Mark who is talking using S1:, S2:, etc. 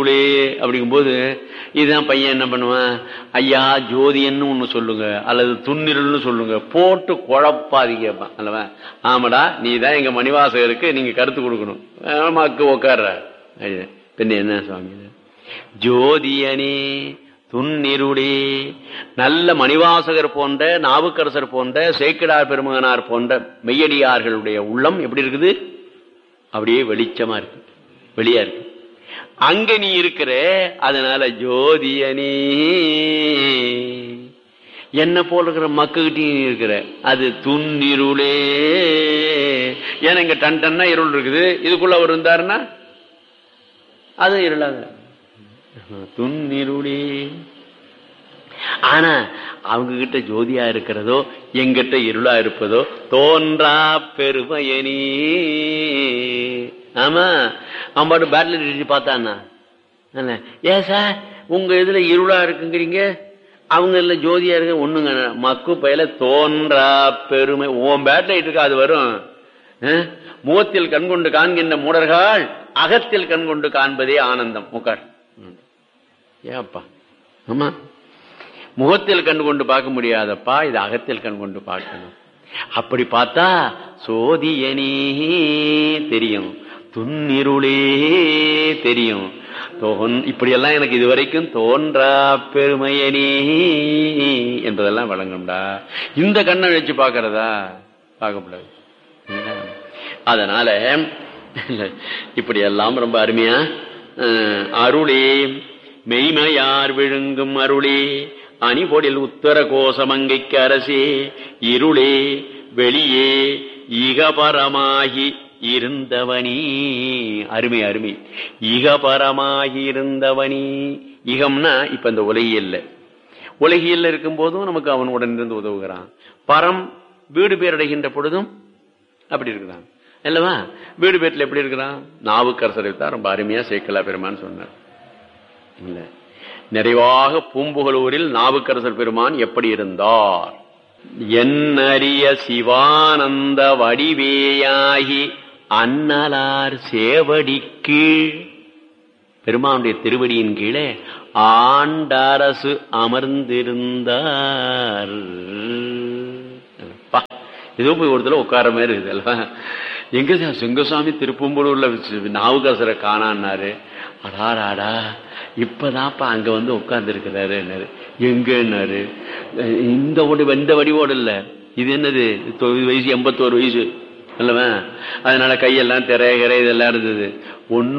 S1: அப்படிங்கும்போது இதுதான் பையன் என்ன பண்ணுவான் ஐயா ஜோதியன்னு ஒண்ணு சொல்லுங்க அல்லது துன்னிரல்னு சொல்லுங்க போட்டு குழப்பாதி கேட்பான் அல்லவா ஆமாடா நீ தான் எங்க மணிவாசகருக்கு நீங்க கருத்து கொடுக்கணும் ஆமாக்கு உக்காடுற பின்ன என்ன சுவாமி இது? ஜோதியனே துன்னிருளே நல்ல மணிவாசகர் போன்ற நாவுக்கரசர் போன்ற சேக்கிடார் பெருமகனார் போன்ற மெய்யடியார்களுடைய உள்ளம் எப்படி இருக்குது அப்படியே வெளிச்சமா இருக்கு வெளியா இருக்கு அங்க நீ இருக்கிற அதனால ஜோதியனே என்ன போல இருக்கிற மக்கள்கிட்டயும் நீ இருக்கிற அது துன்னிருளே ஏன்னா இங்க டன் டன்னா இருள் இருக்குது இதுக்குள்ள அவர் இருந்தாருன்னா அது இருளாங்க துன்னிருளே ஆனா அவங்க கிட்ட ஜோதியா இருக்கிறதோ எங்கிட்ட இருளா இருப்பதோ தோன்றா பெருமையனி ஆமா அவன் பாட்டு பேட்டில் அடிச்சு பார்த்தான்னா என்ன, ஏன் சார் உங்க இதுல இருளா இருக்குங்கிறீங்க அவங்க இதுல ஜோதியா இருக்கு ஒண்ணுங்க மக்கு பயில தோன்றா பெருமை உன் பேட்டில் இருக்கு அது வரும் அஹ், முகத்தில் கண்கொண்டு காண்கின்ற மூடர்கள் அகத்தில் கண்கொண்டு காண்பதே ஆனந்தம் உட்கார் ம். ஏப்பா ஆமா முகத்தில் கண்டு கொண்டு பார்க்க முடியாதப்பா இது அகத்தில் கண் கொண்டு பார்க்கணும் அப்படி பார்த்தா சோதியனே தெரியும் துன்னிருளே தெரியும் தோன் இப்படியெல்லாம் எனக்கு இதுவரைக்கும் தோன்றா பெருமையனே என்பதெல்லாம் வழங்கும்டா இந்த கண்ணை வச்சு பார்க்கறதா பார்க்கக்கூடாது அதனால இப்படி எல்லாம் ரொம்ப அருமையா அஹ், அருளே மெய்மையார் விழுங்கும் அருளே அணிபொடில் உத்தர கோசமங்கைக்கு அரசே இருளே வெளியே இகபரமாகி இருந்தவனி அருமை அருமை இகபரமாகி இருந்தவனி இகம்னா இப்ப இந்த உலகியல்ல உலகியல்ல இருக்கும் போதும் நமக்கு அவன் உடனிருந்து உதவுகிறான் பரம் வீடு பேரடைகின்ற பொழுதும் அப்படி இருக்கிறான் அல்லவா வீடு பேட்டில் எப்படி இருக்கிறான் நாவுக்கரசரை தான் ரொம்ப அருமையா சேக்கலா பெருமான்னு சொன்னார் இல்ல நிறைவாக பூம்புகலூரில் நாவுக்கரசர் பெருமான் எப்படி இருந்தார் என்னறிய சிவானந்த வடிவேயாகி அன்னலார் சேவடிக்கு பெருமானுடைய திருவடியின் கீழே ஆண்டரசு அமர்ந்திருந்தார் அப்பா, ஏதோ போய் ஒரு தடவை உட்கார மாதிரி இருக்குது அல்லவா எங்க சார் சிங்கசாமி திருப்பம்பூர்ல நாவுக்கரசரை காணான்னாரு அடாராடா இப்பதான்ப்பா அங்க வந்து உட்கார்ந்து இருக்கிறாரு எங்கன்னாரு இந்த ஒடி இந்த வடிவோடு இல்ல இது என்னது தொண்ணூறு வயசு எண்பத்தோரு வயசு அல்லவா அதனால கையெல்லாம் திரை கிரை இதெல்லாம் இருந்தது ஒன்னும்